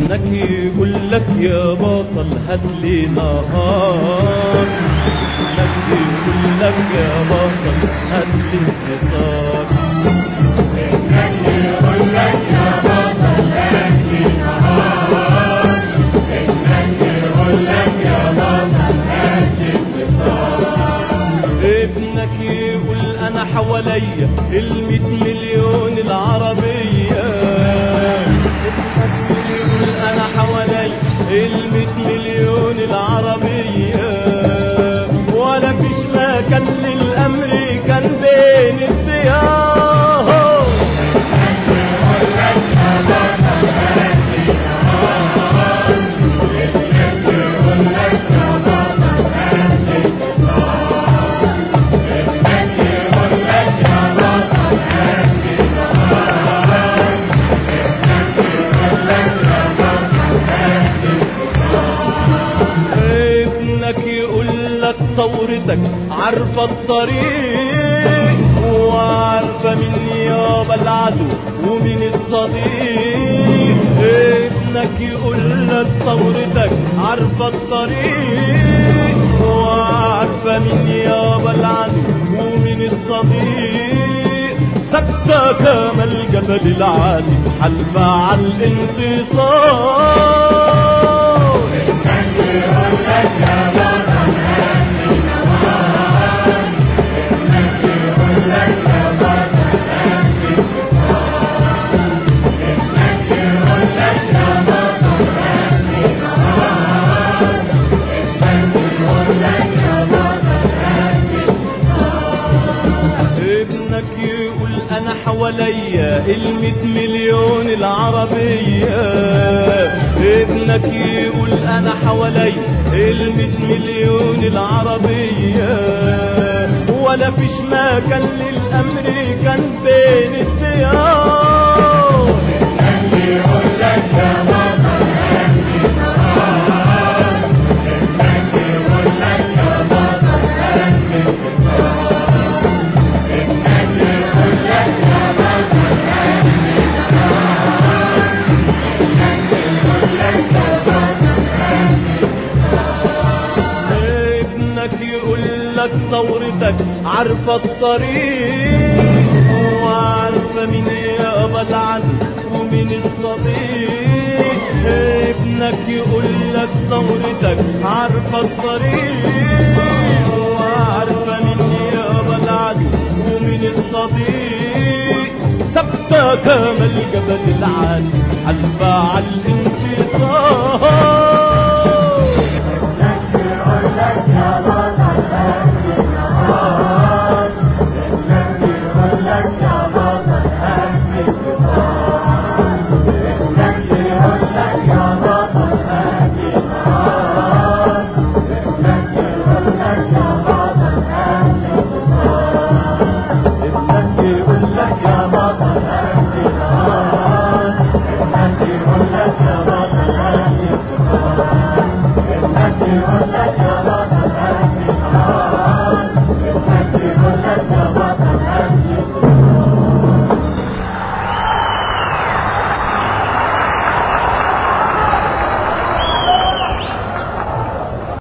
ابنك يقول لك يا بطل هات لي نهار ابنك يقول لك يا بطل هات لي انتصار ابنك يقول انا حواليا الميت مليون العربية ابنك يقول انا حواليا الميت مليون العربية ولا فيش مكان للامريكان بين الديار ابنك يقول لك ثورتك عارفة الطريق وعارفة مين يابا العدو ومين الصديق ابنك يقول لك ثورتك عارفة الطريق وعارفة مين يابا العدو ومين الصديق سكتة كما الجبل العالي حلبة على الانتصار ابنك يقول انا حواليا الميت مليون العربية ابنك يقول انا حواليا الميت مليون العربية ولا فيش مكان للامريكان بين الديار ابنك يقول لك ثورتك عارفة الطريق وعارفة مين يابا العدو ومين الصديق ابنك يقول لك ثورتك عارفة الطريق وعارفة مين يابا العدو ومين الصديق ثبتة كما الجبل العالي حلبة على الانتصار